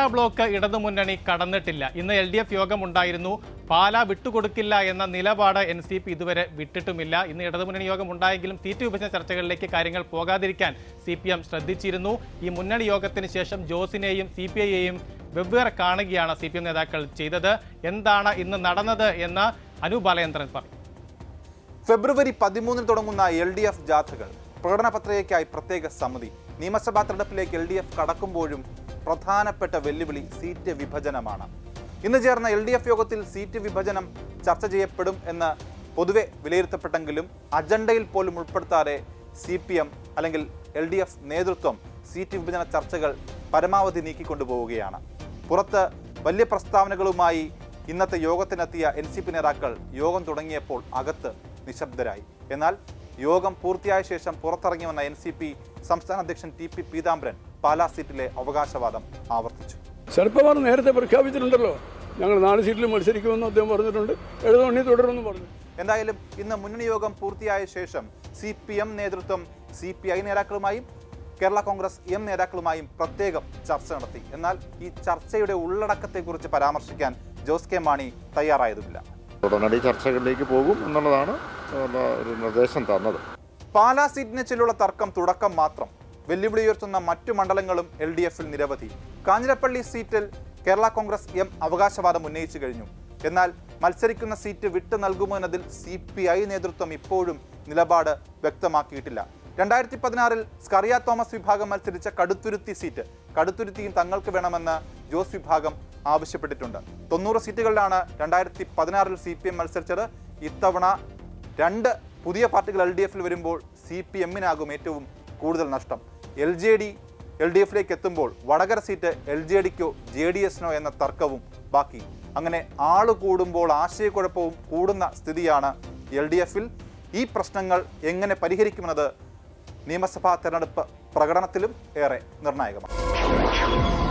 block ഇടതുമുന്നണി കടന്നിട്ടില്ല ഇന്ന് എൽ ഡി എഫ് യോഗമുണ്ടായിരുന്നു പാല വിട്ടുകൊടുക്കില്ല എന്ന നിലപാട് എൻ സി പി ഇതുവരെ വിട്ടിട്ടുമില്ല ഇന്ന് ഇടതുമുന്നണി യോഗം ഉണ്ടായെങ്കിലും സീറ്റ് വിഭജന ചർച്ചകളിലേക്ക് കാര്യങ്ങൾ പോകാതിരിക്കാൻ സി പി എം ശ്രദ്ധിച്ചിരുന്നു ഈ മുന്നണി യോഗത്തിന് ശേഷം ജോസിനെയും സി പി ഐയെയും വെവ്വേറെ കാണുകയാണ് സി പി എം നേതാക്കൾ ചെയ്തത് എന്താണ് ഇന്ന് നടന്നത് എന്ന് അനു ബാലചന്ദ്രൻ പറയും ഫെബ്രുവരി പതിമൂന്നിന് തുടങ്ങുന്ന എൽ ഡി എഫ് ജാഥകൾ പ്രകടന പത്രികയ്ക്കായി പ്രത്യേക സമിതി നിയമസഭാ തെരഞ്ഞെടുപ്പിലേക്ക് എൽ ഡി എഫ് കടക്കുമ്പോഴും പ്രധാനപ്പെട്ട വെല്ലുവിളി സീറ്റ് വിഭജനമാണ് ഇന്ന് ചേർന്ന എൽ ഡി എഫ് യോഗത്തിൽ സീറ്റ് വിഭജനം ചർച്ച ചെയ്യപ്പെടും എന്ന് പൊതുവെ വിലയിരുത്തപ്പെട്ടെങ്കിലും അജണ്ടയിൽ പോലും ഉൾപ്പെടുത്താതെ സി പി എം അല്ലെങ്കിൽ എൽ ഡി എഫ് നേതൃത്വം സീറ്റ് വിഭജന ചർച്ചകൾ പരമാവധി നീക്കിക്കൊണ്ടുപോവുകയാണ് പുറത്ത് വലിയ പ്രസ്താവനകളുമായി ഇന്നത്തെ യോഗത്തിനെത്തിയ എൻ സി പി നേതാക്കൾ യോഗം തുടങ്ങിയപ്പോൾ അകത്ത് നിശബ്ദരായി എന്നാൽ യോഗം പൂർത്തിയായ ശേഷം പുറത്തിറങ്ങി വന്ന എൻ സി പി സംസ്ഥാന അധ്യക്ഷൻ ടി പി പീതാംബരൻ പാലാ സീറ്റിലെ അവകാശവാദം ആവർത്തിച്ചു ശരത്പവാർ നേരത്തെ പ്രഖ്യാപിച്ചിട്ടുണ്ടല്ലോ ഞങ്ങൾ നാല് സീറ്റിൽ മത്സരിക്കുമെന്ന് അദ്ദേഹം പറഞ്ഞിട്ടുണ്ട് എഴുതുണ്ണി തുടരുമെന്ന് പറഞ്ഞു എന്തായാലും ഇന്ന് മുന്നണി യോഗം പൂർത്തിയായ ശേഷം സി പി എം നേതൃത്വം സി പി ഐ നേതാക്കളുമായും കേരള കോൺഗ്രസ് എം നേതാക്കളുമായും പ്രത്യേകം ചർച്ച നടത്തി എന്നാൽ ഈ ചർച്ചയുടെ ഉള്ളടക്കത്തെക്കുറിച്ച് പരാമർശിക്കാൻ ജോസ് കെ മാണി തയ്യാറായതുമില്ല ഉടനടി ചർച്ചകളിലേക്ക് പോകും എന്നുള്ളതാണ് ഉള്ള ഒരു നിർദ്ദേശം തന്നത് പാലാ സീറ്റിനെ ചൊല്ലുള്ള തർക്കം തുടക്കം മാത്രം വെല്ലുവിളി ഉയർത്തുന്ന മറ്റു മണ്ഡലങ്ങളും എൽ ഡി എഫിൽ നിരവധി കാഞ്ഞിരപ്പള്ളി സീറ്റിൽ കേരള കോൺഗ്രസ് എം അവകാശവാദം ഉന്നയിച്ചു കഴിഞ്ഞു എന്നാൽ മത്സരിക്കുന്ന സീറ്റ് വിട്ടു നൽകുമോ എന്നതിൽ സി പി ഐ നേതൃത്വം ഇപ്പോഴും നിലപാട് വ്യക്തമാക്കിയിട്ടില്ല രണ്ടായിരത്തി പതിനാറിൽ സ്കറിയ തോമസ് വിഭാഗം മത്സരിച്ച കടുത്തുരുത്തി സീറ്റ് കടുത്തുരുത്തിയും തങ്ങൾക്ക് വേണമെന്ന് ജോസ് വിഭാഗം ആവശ്യപ്പെട്ടിട്ടുണ്ട് തൊണ്ണൂറ് സീറ്റുകളിലാണ് രണ്ടായിരത്തി പതിനാറിൽ സി പി എം മത്സരിച്ചത് ഇത്തവണ രണ്ട് പുതിയ പാർട്ടികൾ എൽ ഡി എഫിൽ വരുമ്പോൾ സി പി എമ്മിനാകും ഏറ്റവും കൂടുതൽ നഷ്ടം L J D L D എഫിലേക്ക് എത്തുമ്പോൾ വടകര സീറ്റ് എൽ ജെ ഡിക്കോ ജെ ഡി എസിനോ എന്ന തർക്കവും ബാക്കി അങ്ങനെ ആള് കൂടുമ്പോൾ ആശയക്കുഴപ്പവും കൂടുന്ന സ്ഥിതിയാണ് എൽ ഡി എഫിൽ ഈ പ്രശ്നങ്ങൾ എങ്ങനെ പരിഹരിക്കുമെന്നത് നിയമസഭാ തെരഞ്ഞെടുപ്പ് പ്രകടനത്തിലും ഏറെ നിർണായകമാണ്